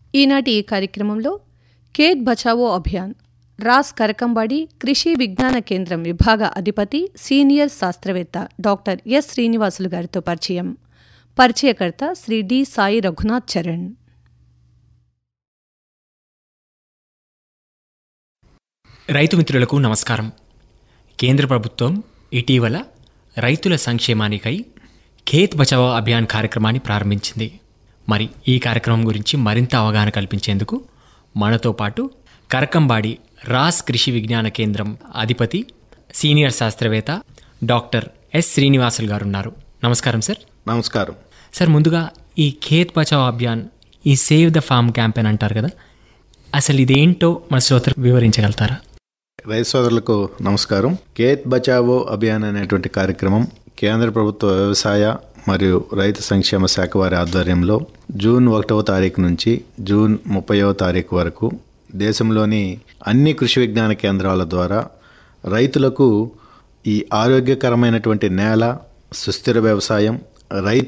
ఈనాటి ఈ కార్యక్రమంలో ఖేత్ బచావో అభియాన్ రాస్ కరకంబాడి కృషి విజ్ఞాన కేంద్రం విభాగ అధిపతి సీనియర్ శాస్త్రవేత్త డాక్టర్ ఎస్ శ్రీనివాసులు గారితో పరిచయం పరిచయకర్త శ్రీ డి సాయి రఘునాథ్ చరణ్ రైతు మిత్రులకు నమస్కారం కేంద్ర ప్రభుత్వం ఇటీవల రైతుల సంక్షేమానికై ఖేత్ బచావో అభియాన్ కార్యక్రమాన్ని ప్రారంభించింది మరి ఈ కార్యక్రమం గురించి మరింత అవగాహన కల్పించేందుకు మనతో పాటు కరకంబాడి రాస్ కృషి విజ్ఞాన కేంద్రం అధిపతి సీనియర్ శాస్త్రవేత్త డాక్టర్ ఎస్ శ్రీనివాసులు గారు ఉన్నారు నమస్కారం సార్ నమస్కారం సార్ ముందుగా ఈ ఖేత్ బచావో అభియాన్ ఈ సేవ్ ద ఫార్మ్ క్యాంపెయిన్ అంటారు కదా అసలు ఇదేంటో మన శ్రోతలు వివరించగలుగుతారా రైతు సోదరులకు నమస్కారం కేత్ బచావో అభియాన్ అనేటువంటి కార్యక్రమం కేంద్ర ప్రభుత్వ వ్యవసాయ మరియు రైతు సంక్షేమ శాఖ వారి ఆధ్వర్యంలో జూన్ ఒకటవ తారీఖు నుంచి జూన్ ముప్పైవ తారీఖు వరకు దేశంలోని అన్ని కృషి విజ్ఞాన కేంద్రాల ద్వారా రైతులకు ఈ ఆరోగ్యకరమైనటువంటి నేల సుస్థిర వ్యవసాయం రైతు